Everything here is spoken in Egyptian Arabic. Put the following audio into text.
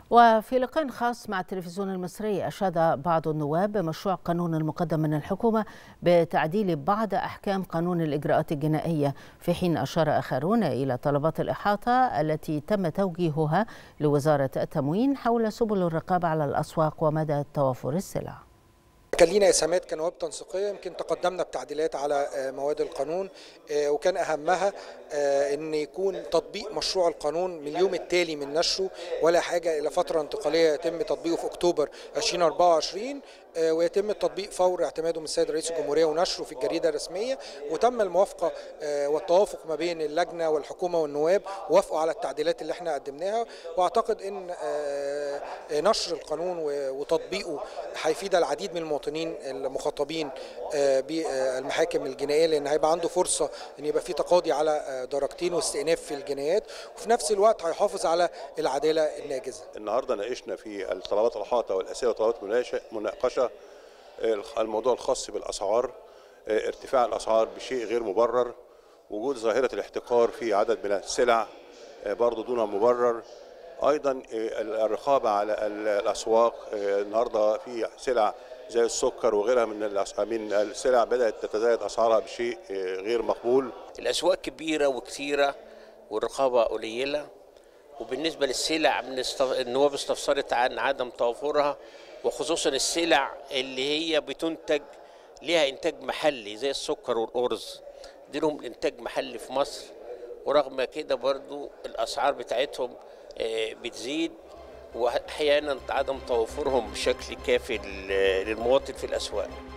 وفي لقاء خاص مع التلفزيون المصري أشاد بعض النواب بمشروع قانون المقدم من الحكومة بتعديل بعض أحكام قانون الإجراءات الجنائية في حين أشار آخرون إلى طلبات الإحاطة التي تم توجيهها لوزارة التموين حول سبل الرقابة على الأسواق ومدى توافر السلع كان لينا اسهامات كنواب تنسيقيه يمكن تقدمنا بتعديلات على مواد القانون وكان اهمها ان يكون تطبيق مشروع القانون من اليوم التالي من نشره ولا حاجه الى فتره انتقاليه يتم تطبيقه في اكتوبر 2024 ويتم التطبيق فور اعتماده من السيد رئيس الجمهوريه ونشره في الجريده الرسميه وتم الموافقه والتوافق ما بين اللجنه والحكومه والنواب وافقوا على التعديلات اللي احنا قدمناها واعتقد ان نشر القانون وتطبيقه هيفيد العديد من المواطنين المخاطبين بالمحاكم الجنائيه لان هيبقى عنده فرصه ان يبقى في تقاضي على درجتين واستئناف في الجنايات وفي نفس الوقت هيحافظ على العداله الناجزه. النهارده ناقشنا في الطلبات الاحاطه والاسئله وطلبات مناقشه الموضوع الخاص بالاسعار ارتفاع الاسعار بشيء غير مبرر وجود ظاهره الاحتكار في عدد من السلع برضه دون مبرر ايضا الرقابه على الاسواق النهارده في سلع زي السكر وغيرها من من السلع بدات تتزايد اسعارها بشيء غير مقبول الاسواق كبيره وكثيره والرقابه قليله وبالنسبه للسلع من النواب استفسرت عن عدم توافرها وخصوصا السلع اللي هي بتنتج ليها انتاج محلي زي السكر والارز دي لهم انتاج محلي في مصر ورغم كده برضو الاسعار بتاعتهم بتزيد واحيانا عدم توفرهم بشكل كافي للمواطن في الاسواق